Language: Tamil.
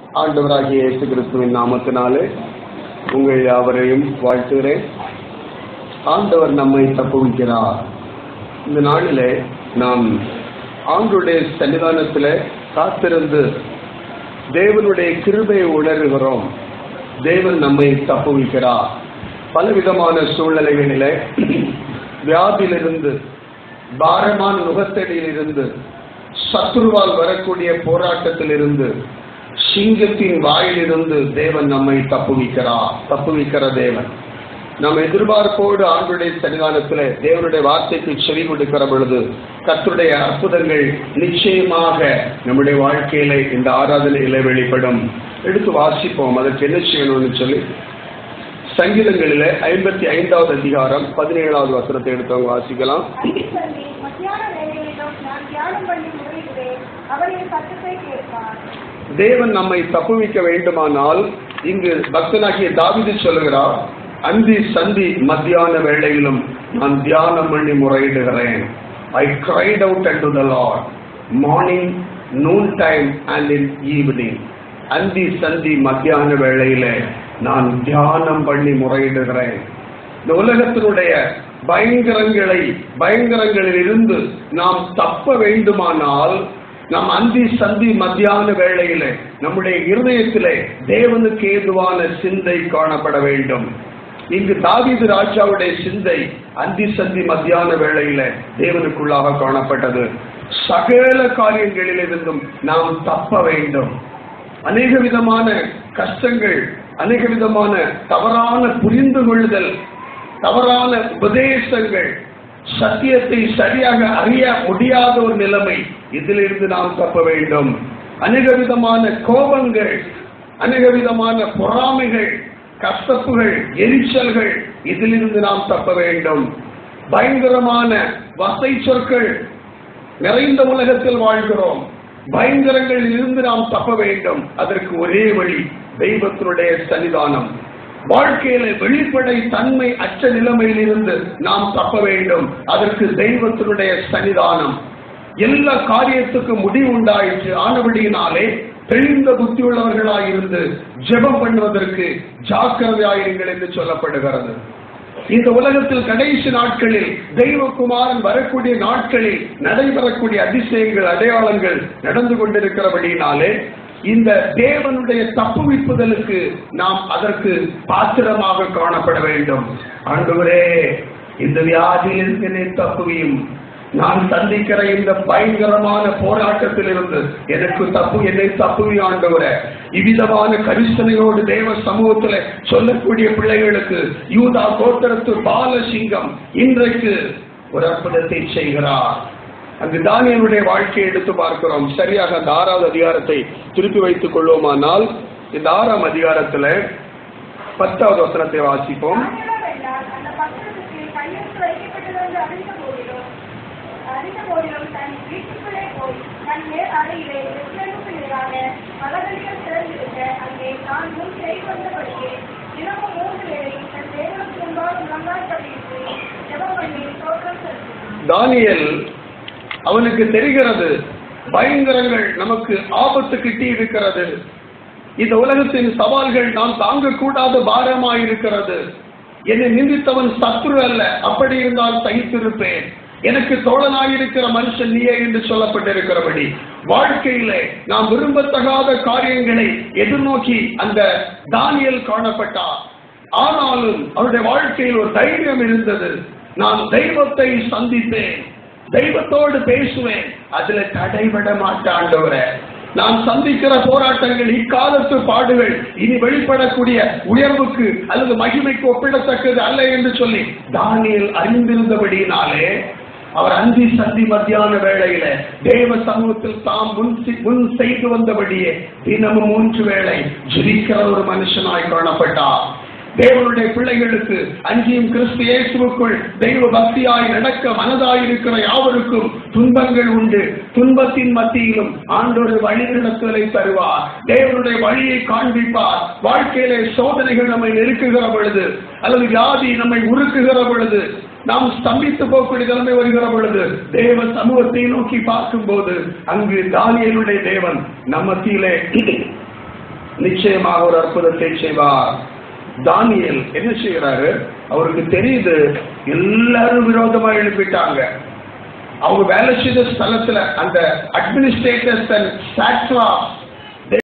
ஆண்டவராகிய இயேசு கிறிஸ்துவின் நாமத்தினாலே உங்கள் யாவரையும் வாழ்த்துகிறேன் ஆண்டவர் நம்மை தப்புவிக்கிறார் இந்த நாளிலே நாம் ஆண்டுடைய சன்னிதானத்தில் காத்திருந்து தேவனுடைய கிருபையை உணர்கிறோம் தேவன் நம்மை தப்புவிக்கிறார் பலவிதமான சூழ்நிலைகளிலே வியாதியிலிருந்து பாரமான நுகத்தடியிலிருந்து சத்துருவால் வரக்கூடிய போராட்டத்திலிருந்து சிங்கத்தின் வாயிலிருந்து தேவன் நம்மை தப்புவிக்கிறார் தப்புவிக்கிற தேவன் நாம் எதிர்பார்ப்போடு ஆண்டுடைய சன்னிதானத்தில் தேவனுடைய வார்த்தைக்கு செவி கொடுக்கிற பொழுது கர்த்தருடைய அற்புதங்கள் நிச்சயமாக நம்முடைய வாழ்க்கையில இந்த ஆராதனையில வெளிப்படும் எடுத்து வாசிப்போம் அதற்கு என்ன செய்யணும்னு சொல்லி சங்கீதங்களில ஐம்பத்தி ஐந்தாவது அதிகாரம் பதினேழாவது வசனத்தை எடுத்தவங்க வாசிக்கலாம் அடிக்கடி மத்தியான வேளைகளிலும் நான் தியானம் பண்ணி முறையிடுவேன் அவர் என் சத்தத்தை கேட்பார் தேவன் நம்மை தப்புவிக்க வேண்டுமானால் இங்கு பக்தனாகிய தாவிது சொல்லுகிறார் அந்தி சந்தி மத்தியான வேளையிலும் நான் தியானம் பண்ணி முறையிடுகிறேன் I cried out and to the Lord morning noon time and in evening அந்தி சந்தி மத்தியான வேளையில நான் தியானம் பண்ணி முறையிடுகிறேன் இந்த உலகத்தினுடைய பயங்கரங்களை பயங்கரங்களில் இருந்து நாம் தப்ப வேண்டுமானால் நாம் அந்தி சந்தி மத்தியான வேளையில நம்முடைய இருதயத்திலே தேவனுக்கு ஏதுவான சிந்தை காணப்பட வேண்டும் இங்கு தாவீது ராஜாவுடைய சிந்தை அந்தி சந்தி மத்தியான வேளையில தேவனுக்குள்ளாக காணப்பட்டது சகல காரியங்களிலிருந்தும் நாம் தப்ப வேண்டும் அநேக விதமான கஷ்டங்கள் அநேக விதமான தவறான புரிந்து கொள்ளுதல் தவறான உபதேசங்கள் சத்தியத்தை சரியாக அறிய முடியாத ஒரு நிலைமை இதிலிருந்து நாம் தப்ப வேண்டும் அநேக விதமான கோபங்கள் அநேக விதமான பொறாமைகள் கசப்புகள் எரிச்சல்கள் இதிலிருந்து நாம் தப்ப வேண்டும் பயங்கரமான வசை சொற்கள் நிறைந்த உலகத்தில் வாழ்கிறோம் பயங்கரங்களில் இருந்து நாம் தப்ப வேண்டும் அதற்கு ஒரே வழி தெய்வத்தினுடைய சன்னிதானம் வாழ்க்கையில வெளிப்படை தன்மை அற்ற நிலைமையில் இருந்து நாம் தப்ப வேண்டும் அதற்கு தெய்வத்தினுடைய சன்னிதானம் எல்லா காரியத்துக்கும் முடிவு உண்டாயிற்று ஆனபடியினாலே தெளிந்த புத்தியுள்ளவர்களாயிருந்து ஜெபம் பண்ணுவதற்கு ஜாக்கிரதையாயிருங்கள் என்று சொல்லப்படுகிறது இந்த உலகத்தில் கடைசி நாட்களில் தெய்வகுமாரன் வரக்கூடிய நாட்களில் நடைபெறக்கூடிய அதிசயங்கள் அடையாளங்கள் நடந்து கொண்டிருக்கிறபடியினாலே இந்த தேவனுடைய தப்புவிப்புதலுக்கு நாம் அதற்கு பாத்திரமாக காணப்பட வேண்டும் ஆண்டவரே இந்த வியாதியில் என்னை தப்புவியும் நான் சந்திக்கிற இந்த பயங்கரமான போராட்டத்தில் இருந்து எனக்கு தப்பு என்னை தப்புவி ஆண்டவரே இவ்விதமான கரிசனையோடு தேவ சமூகத்துல சொல்லக்கூடிய பிள்ளைகளுக்கு யூதா கோத்திரத்து பாலசிங்கம் இன்றைக்கு ஒரு அற்புதத்தை செய்கிறார் அங்கு தானியனுடைய வாழ்க்கையை எடுத்து பார்க்கிறோம் சரியாக அந்த ஆறாவது அதிகாரத்தை திருப்பி வைத்துக் கொள்வோமானால் இந்த ஆறாம் அதிகாரத்துல பத்தாவது வசனத்தை வாசிப்போம் என்னவென்றால் அந்த பத்திரத்துக்கு கையெழுத்து வைக்கப்பட்டதென்று அறிந்த போதிலும் அறிந்த போதிலும் தன் வீட்டுக்குள்ளே போய் தன் மேல் அறையிலே எத்தனைக்கு நேராக மலரடிகள் திறந்திருக்க அங்கே தான் முன் செய்து வந்தபடியே தினமும் மூன்று வேளையும் தன் தேவனுக்கு முன்பாக முழங்காற்படியிட்டு ஜெபம் பண்ணி தோற்றம் செலுத்தினான் தானியல் அவனுக்கு தெரிகிறது பயங்கரங்கள் நமக்கு ஆபத்து கிட்டி இருக்கிறது இந்த உலகத்தின் சவால்கள் நாம் தாங்கக்கூடாத பாரமாயிருக்கிறது என்னை நிந்தித்தவன் சத்ரு அல்ல அப்படி இருந்தால் சகித்திருப்பேன் எனக்கு தோழனாயிருக்கிற மனுஷன் நீயே என்று சொல்லப்பட்டிருக்கிறபடி வாழ்க்கையிலே நாம் விரும்பத்தகாத காரியங்களை எதிர்நோக்கி அந்த தானியல் காணப்பட்டார் ஆனாலும் அவருடைய வாழ்க்கையில் ஒரு தைரியம் இருந்தது நான் தெய்வத்தை சந்திப்பேன் தெய்வத்தோடு பேசுவேன் அதுல தடைபட மாட்டாண்டவரை நாம் சந்திக்கிற போராட்டங்கள் இக்காலத்து பாடுகள் இனி வெளிப்படக்கூடிய உயர்வுக்கு அல்லது மகிமைக்கு ஒப்பிடத்தக்கது அல்ல என்று சொல்லி தானியல் அறிந்திருந்தபடியினாலே அவர் அந்தி சந்தி மத்தியான வேளையில தேவ சமூகத்தில் தாம் முன் செய்- முன் செய்து வந்தபடியே தினமும் மூன்று வேளை ஜெபிக்கிற ஒரு மனுஷனாய் காணப்பட்டார் தேவனுடைய பிள்ளைகளுக்கு அஞ்சியும் கிறிஸ்து இயேசுவுக்குள் தெய்வ பக்தியாய் நடக்க மனதாயிருக்கிற யாவருக்கும் துன்பங்கள் உண்டு துன்பத்தின் மத்தியிலும் ஆண்டோரு வழி நடத்துதலை தருவார் தேவனுடைய வழியை காண்பிப்பார் வாழ்க்கையிலே சோதனைகள் நம்மை நெருக்குகிற பொழுது அல்லது வியாதி நம்மை உருக்குகிற பொழுது நாம் ஸ்தம்பித்து போகக்கூடிய நிலைமை வருகிற பொழுது தேவ சமூகத்தை நோக்கி பார்க்கும்போது அங்கு தானியலுடைய தேவன் நம்ம மத்தியிலே நிச்சயமாக ஒரு அற்புதத்தை செய்வார் தானியல் என்ன செய்கிறாரு அவருக்கு தெரியுது எல்லாரும் விரோதமா எழுப்பிட்டாங்க அவங்க வேலை செய்த ஸ்தலத்துல அந்த அட்மினிஸ்ட்ரேட்டர்ஸ் அண்ட் சாட்ரா